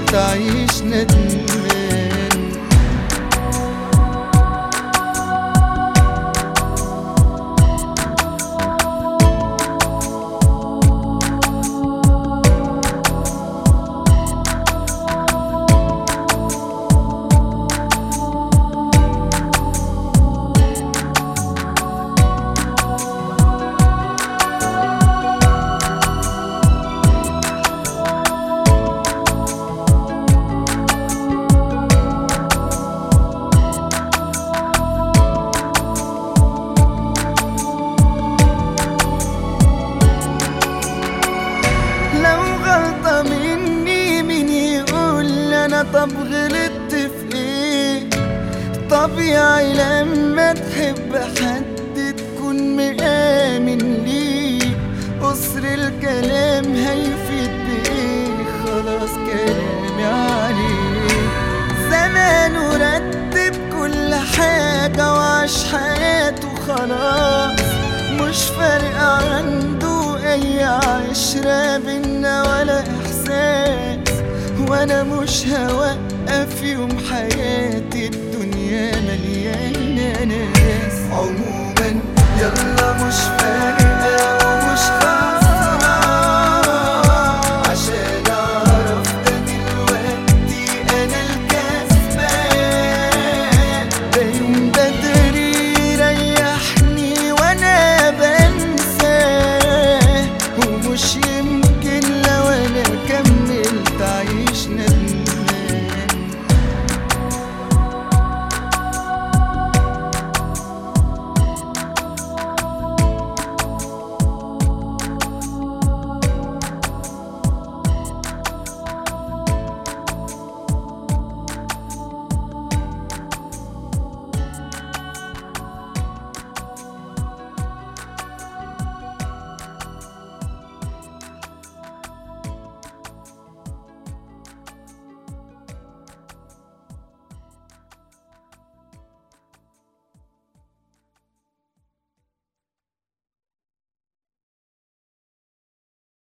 تعيش ندمان لو غلطة مني مين يقول انا طب غلطت في ايه طبيعي لما تحب حد تكون مآمن ليه قصر الكلام هيفيد بايه خلاص كلامي عليه زمانه رتب كل حاجة وعاش حياته خلاص مش فارق عنده أي عشرة بينا ولا إحساس وأنا مش هوقف يوم حياتي الدنيا مليانة ناس عموما يلا مش فارقة ومش خاصة